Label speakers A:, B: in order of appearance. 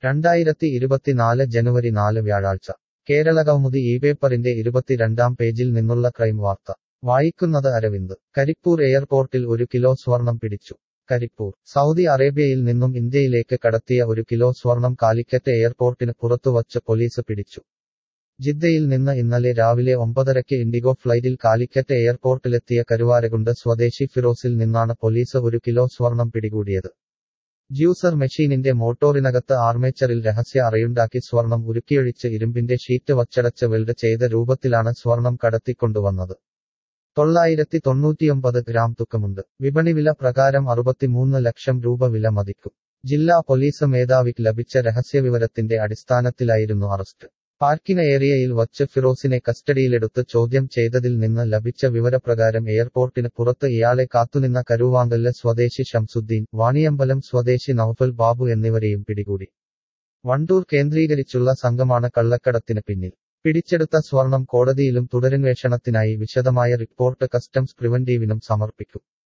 A: രണ്ടായിരത്തി ഇരുപത്തിനാല് ജനുവരി നാല് വ്യാഴാഴ്ച കേരള കൗമുദി ഈ പേപ്പറിന്റെ ഇരുപത്തിരണ്ടാം പേജിൽ നിന്നുള്ള ക്രൈം വാർത്ത വായിക്കുന്നത് അരവിന്ദ് കരിപ്പൂർ എയർപോർട്ടിൽ ഒരു കിലോ സ്വർണം പിടിച്ചു കരിപ്പൂർ സൗദി അറേബ്യയിൽ നിന്നും ഇന്ത്യയിലേക്ക് കടത്തിയ ഒരു കിലോ സ്വർണം കാലിക്കറ്റ് എയർപോർട്ടിന് പുറത്തുവച്ച് പോലീസ് പിടിച്ചു ജിദ്ദയിൽ നിന്ന് ഇന്നലെ രാവിലെ ഒമ്പതരയ്ക്ക് ഇൻഡിഗോ ഫ്ലൈറ്റിൽ കാലിക്കറ്റ് എയർപോർട്ടിലെത്തിയ കരുവാരകുണ്ട് സ്വദേശി ഫിറോസിൽ നിന്നാണ് പോലീസ് ഒരു കിലോ സ്വർണം പിടികൂടിയത് ജ്യൂസർ മെഷീനിന്റെ മോട്ടോറിനകത്ത് ആർമേച്ചറിൽ രഹസ്യ അറയുണ്ടാക്കി സ്വർണം ഉരുക്കിയൊഴിച്ച് ഇരുമ്പിന്റെ ഷീറ്റ് വച്ചടച്ച് വെൽഡ് ചെയ്ത രൂപത്തിലാണ് സ്വർണം കടത്തിക്കൊണ്ടുവന്നത് തൊള്ളായിരത്തി തൊണ്ണൂറ്റിയൊമ്പത് ഗ്രാം തുക്കമുണ്ട് വിപണിവില പ്രകാരം അറുപത്തിമൂന്ന് ലക്ഷം രൂപ വില മതിക്കും ജില്ലാ പോലീസ് മേധാവിക്ക് ലഭിച്ച രഹസ്യവിവരത്തിന്റെ അടിസ്ഥാനത്തിലായിരുന്നു അറസ്റ്റ് പാർക്കിംഗ് ഏരിയയിൽ വച്ച് ഫിറോസിനെ കസ്റ്റഡിയിലെടുത്ത് ചോദ്യം ചെയ്തതിൽ നിന്ന് ലഭിച്ച വിവരപ്രകാരം എയർപോർട്ടിന് പുറത്ത് ഇയാളെ കാത്തുനിന്ന കരുവാങ്കല്ല് സ്വദേശി ഷംസുദ്ദീൻ വാണിയമ്പലം സ്വദേശി നൌഫൽ ബാബു എന്നിവരെയും പിടികൂടി വണ്ടൂർ കേന്ദ്രീകരിച്ചുള്ള സംഘമാണ് കള്ളക്കടത്തിന് പിന്നിൽ പിടിച്ചെടുത്ത സ്വർണം കോടതിയിലും തുടരന്വേഷണത്തിനായി വിശദമായ റിപ്പോർട്ട് കസ്റ്റംസ് പ്രിവന്റീവിനും സമർപ്പിക്കും